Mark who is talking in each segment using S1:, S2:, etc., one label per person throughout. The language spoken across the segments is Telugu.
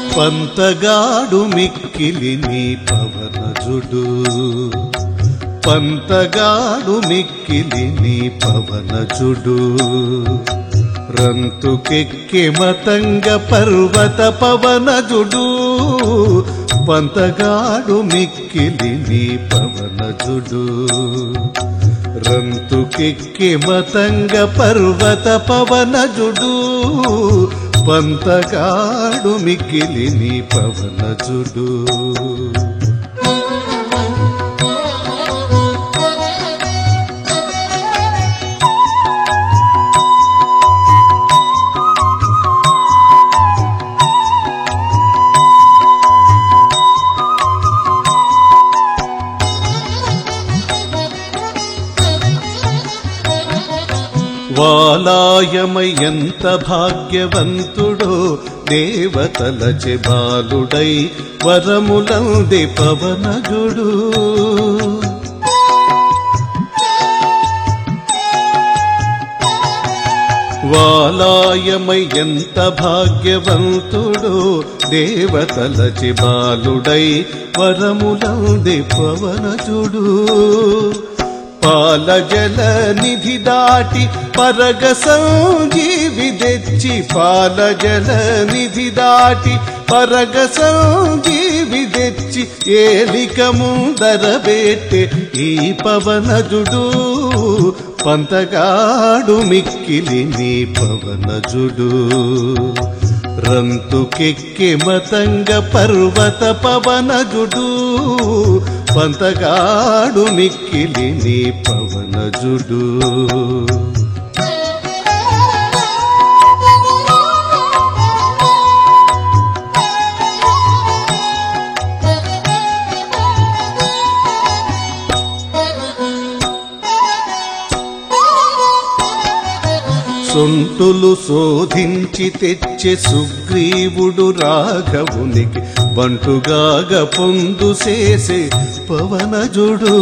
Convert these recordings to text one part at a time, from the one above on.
S1: పంతగాడు మిక్కిలి నీ పవనజుడు పంతగాడు మిక్కిలి నీ పవనజుడు రంతుకెక్కి మతంగ పర్వత పవనజుడు పంతగాడు మిక్కిలి నీ పవనజుడు రంతుకెక్కి మతంగ పర్వత పవనజుడు పంతగాడు మిక్కిలి నీ పవనజుడు వాలాయమై ఎంత భాగ్యవంతుడో దేవతలచె బాలుడై వరములంది పవనజుడు వాలాయమై ఎంత భాగ్యవంతుడో దేవతలచి బాలుడై వరములంది పవనజుడు పాల జల నిధి దాటి పరగ సంజీవి తెచ్చి పాల జల నిధి దాటి పరగ సంజీవి తెచ్చి ఏలిక ముందర పెట్టే ఈ పవనజుడు పంతగాడు మిక్కిలి నీ పవనజుడు రంతుకెక్కి మతంగ పర్వత పవనజుడు పంతగాడు మిక్కిలి నీ పవనజుడు సొంటులు శోధించి తెచ్చే సుగ్రీవుడు రాఘవునికి బంటుగాగ పొందు చేసే పవనజుడు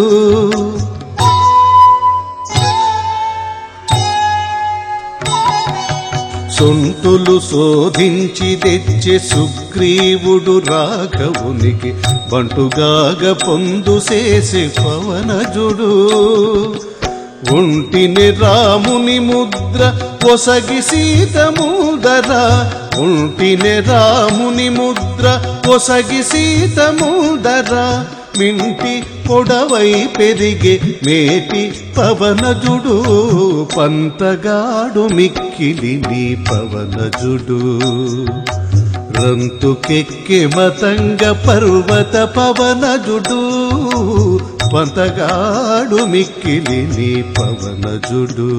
S1: సొంటులు శోధించి తెచ్చే సుగ్రీవుడు రాఘవునికి బంటుగాగ పొందు చేసే పవనజుడు ఒంటిని రాముని ముద్ర పొసగి సీత ముదర ఒంటిని రాముని ముద్ర పొసగి సీత ముదర మింటి పొడవై పెరిగే మేటి పవనజుడు పంతగాడు మిక్కిలి నీ పవనజుడు రంతుకెక్కి మతంగ పర్వత పవనజుడు పంతగాడు మిక్కిలి నీ పవనజుడు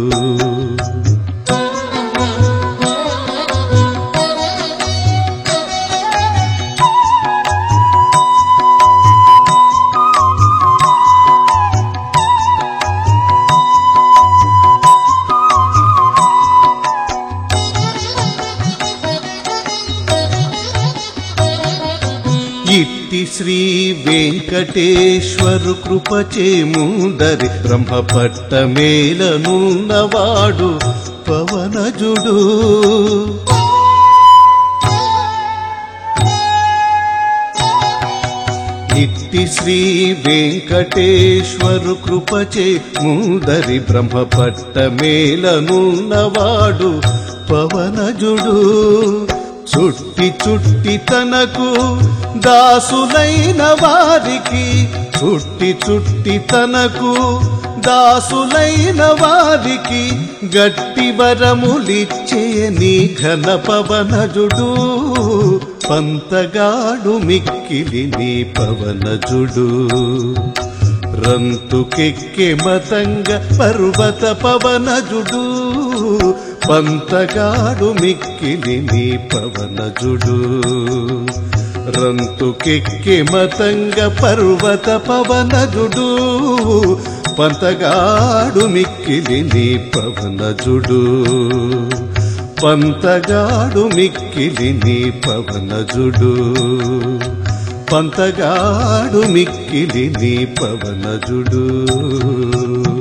S1: ఇట్టి శ్రీ వెంకటేశ్వరు కృపచే ముందరి బ్రహ్మపట్ట మేలనున్నవాడు పవనజుడు ఇట్టి శ్రీ వెంకటేశ్వరు కృపచే ముందరి బ్రహ్మపట్ట మేలనున్నవాడు పవనజుడు చుట్టి చుట్టి తనకు దాసులైన వారికి చుట్టి చుట్టి తనకు దాసులైన వారికి గట్టి వరములిచ్చే నీ ఘన పవనజుడు పంతగాడు మిక్కిలి నీ పవనజుడు రంతుకెక్కి మతంగ పర్వత పవనజుడు పంతగాడు మిక్కిలి నీ పవనజుడు రంతుకెక్కి మతంగ పర్వత పవనజుడు పంతగాడు మిక్కిలి నీ పవనజుడు పంతగాడు మిక్కిలి నీ పవనజుడు పంతగాడు మిక్కిలి నీ పవనజుడు